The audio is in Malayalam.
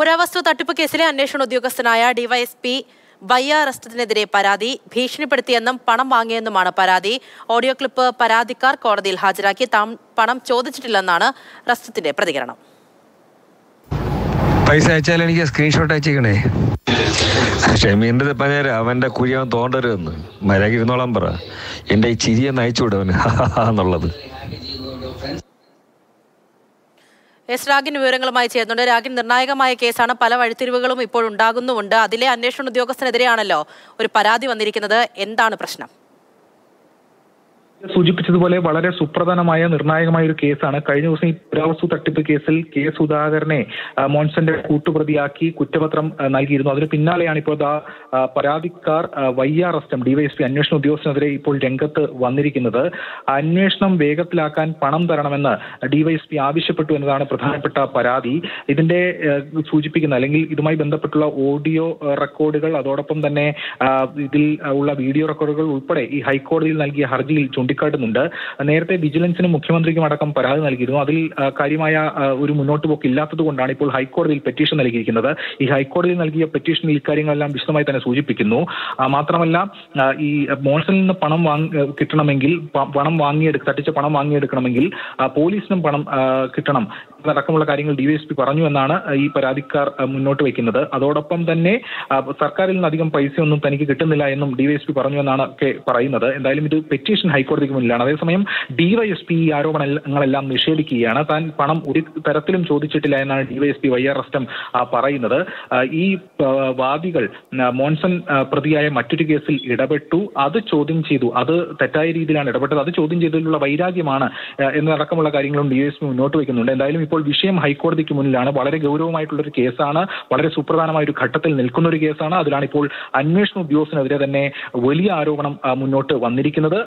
പുരാവസ്തു തട്ടിപ്പ് കേസിലെ അന്വേഷണ ഉദ്യോഗസ്ഥനായ ഡിവൈഎസ്പി വയ്യ അറസ്റ്റത്തിനെതിരെ പരാതി ഭീഷണിപ്പെടുത്തിയെന്നും പണം വാങ്ങിയെന്നുമാണ് പരാതി ഓഡിയോ ക്ലിപ്പ് പരാതിക്കാർ കോടതിയിൽ ഹാജരാക്കി താം പണം ചോദിച്ചിട്ടില്ലെന്നാണ് റസ്റ്റത്തിന്റെ പ്രതികരണം പൈസ അയച്ചാൽ എനിക്ക് സ്ക്രീൻഷോട്ട് അയച്ചേക്കണേ ഷമീറിന്റെ പറഞ്ഞേരാ അവന്റെ കുഴി അവൻ തോണ്ടരുതെന്ന് മര്യാദ ഇരുന്നോളാൻ പറ എന്റെ ഈ ചിരിയൊന്ന് അയച്ചുവിടും അവന് എന്നുള്ളത് എസ് രാഗിൻ വിവരങ്ങളുമായി ചേർന്നുണ്ട് രാഗിൻ നിർണായകമായ കേസാണ് പല വഴിത്തിരിവുകളും ഇപ്പോൾ ഉണ്ടാകുന്നുമുണ്ട് അതിലെ അന്വേഷണ ഉദ്യോഗസ്ഥനെതിരെയാണല്ലോ ഒരു പരാതി വന്നിരിക്കുന്നത് എന്താണ് പ്രശ്നം സൂചിപ്പിച്ചതുപോലെ വളരെ സുപ്രധാനമായ നിർണായകമായ ഒരു കേസാണ് കഴിഞ്ഞ ദിവസം ഈ പുരാവസ്തു തട്ടിപ്പ് കേസിൽ കെ സുധാകരനെ ആ, മോൻസന്റെ കൂട്ടുപ്രതിയാക്കി കുറ്റപത്രം ആ, നൽകിയിരുന്നു അതിന് പിന്നാലെയാണ് ഇപ്പോൾ ദാ ആ, പരാതിക്കാർ ആ, വയ്യ അറസ്റ്റും ഡിവൈഎസ്പി അന്വേഷണ ഉദ്യോഗസ്ഥനെതിരെ ഇപ്പോൾ രംഗത്ത് വന്നിരിക്കുന്നത് അന്വേഷണം വേഗത്തിലാക്കാൻ പണം തരണമെന്ന് ഡിവൈഎസ്പി ആവശ്യപ്പെട്ടു എന്നതാണ് പ്രധാനപ്പെട്ട പരാതി ഇതിന്റെ ആ, സൂചിപ്പിക്കുന്ന അല്ലെങ്കിൽ ഇതുമായി ബന്ധപ്പെട്ടുള്ള ഓഡിയോ ആ, റെക്കോർഡുകൾ അതോടൊപ്പം തന്നെ ആ, ഇതിൽ ഉള്ള വീഡിയോ റെക്കോർഡുകൾ ഉൾപ്പെടെ ഈ ഹൈക്കോടതിയിൽ നൽകിയ ഹർജിയിൽ ചൂണ്ടിക്കാട്ടുന്നുണ്ട് നേരത്തെ വിജിലൻസിനും മുഖ്യമന്ത്രിക്കും അടക്കം പരാതി നൽകിയിരുന്നു അതിൽ ആ, കാര്യമായ ആ, ഒരു മുന്നോട്ട് പോക്ക് ഇല്ലാത്തത് കൊണ്ടാണ് ഇപ്പോൾ ഹൈക്കോടതിയിൽ പെറ്റീഷൻ നൽകിയിരിക്കുന്നത് ഈ ഹൈക്കോടതിയിൽ നൽകിയ പെറ്റീഷനിൽ ഇക്കാര്യങ്ങളെല്ലാം വിശദമായി തന്നെ സൂചിപ്പിക്കുന്നു ആ, മാത്രമല്ല ആ, ഈ മോൺസണിൽ നിന്ന് പണം വാങ്ങി കിട്ടണമെങ്കിൽ പ- പണം വാങ്ങിയെടുക്ക തട്ടിച്ച പണം വാങ്ങിയെടുക്കണമെങ്കിൽ ആ, പോലീസിനും പണം ആ, കിട്ടണം അടക്കമുള്ള കാര്യങ്ങൾ ഡിവൈഎസ്പി പറഞ്ഞു എന്നാണ് ഈ പരാതിക്കാർ ആ, മുന്നോട്ട് വയ്ക്കുന്നത് അതോടൊപ്പം തന്നെ ആ, സർക്കാരിൽ നിന്ന് അധികം പൈസയൊന്നും തനിക്ക് കിട്ടുന്നില്ല എന്നും ഡിവൈഎസ്പി പറഞ്ഞു എന്നാണ് ഒക്കെ പറയുന്നത് എന്തായാലും ഇത് പെറ്റീഷൻ ഹൈക്കോടതിക്ക് മുന്നിലാണ് അതേസമയം ഡിവൈഎസ്പി ഈ ആരോപണങ്ങളെല്ലാം നിഷേധിക്കുകയാണ് താൻ പണം ഒരു തരത്തിലും ചോദിച്ചിട്ടില്ല എന്നാണ് ഡിവൈഎസ്പി വൈ ആർ അസ്റ്റം പറയുന്നത് ആ, ഈ ആ, വാദികൾ ആ, മോൻസൺ ആ, പ്രതിയായ മറ്റൊരു കേസിൽ ഇടപെട്ടു അത് ചോദ്യം ചെയ്തു അത് തെറ്റായ രീതിയിലാണ് ഇടപെട്ടത് അത് ചോദ്യം ചെയ്തതിലുള്ള വൈരാഗ്യമാണ് ആ, എന്നതടക്കമുള്ള കാര്യങ്ങളും ഡിവൈഎസ്പി മുന്നോട്ട് വയ്ക്കുന്നുണ്ട് എന്തായാലും ഇപ്പോൾ വിഷയം ഹൈക്കോടതിക്ക് മുന്നിലാണ് വളരെ ഗൗരവമായിട്ടുള്ള ഒരു കേസാണ് വളരെ സുപ്രധാനമായ ഒരു ഘട്ടത്തിൽ നിൽക്കുന്ന ഒരു കേസാണ് അതിലാണ് ഇപ്പോൾ അന്വേഷണ ഉദ്യോഗസ്ഥനെതിരെ തന്നെ വലിയ ആരോപണം ആ, മുന്നോട്ട് വന്നിരിക്കുന്നത്